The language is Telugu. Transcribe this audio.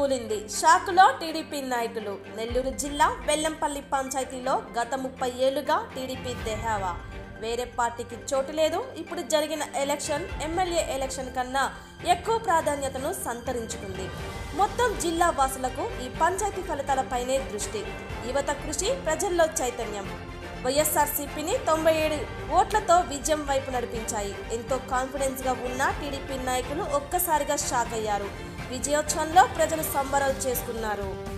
కుప్పకూలింది షాకులో టీడీపీ నాయకులు నెల్లూరు జిల్లా వెల్లంపల్లి పంచాయతీలో గత ముప్పై ఏళ్లుగా టీడీపీ దేహావా వేరే పార్టీకి చోటు లేదు ఇప్పుడు జరిగిన ఎలక్షన్ ఎమ్మెల్యే ఎలక్షన్ కన్నా ఎక్కువ ప్రాధాన్యతను సంతరించుకుంది మొత్తం జిల్లా వాసులకు ఈ పంచాయతీ ఫలితాలపైనే దృష్టి యువత కృషి ప్రజల్లో చైతన్యం వైఎస్ఆర్సీపీని తొంభై ఏడు ఓట్లతో విజయం వైపు నడిపించాయి ఎంతో కాన్ఫిడెన్స్ గా ఉన్న టీడీపీ నాయకులు ఒక్కసారిగా షాక్ అయ్యారు విజయోత్సవంలో ప్రజలు సంబరాలు చేసుకున్నారు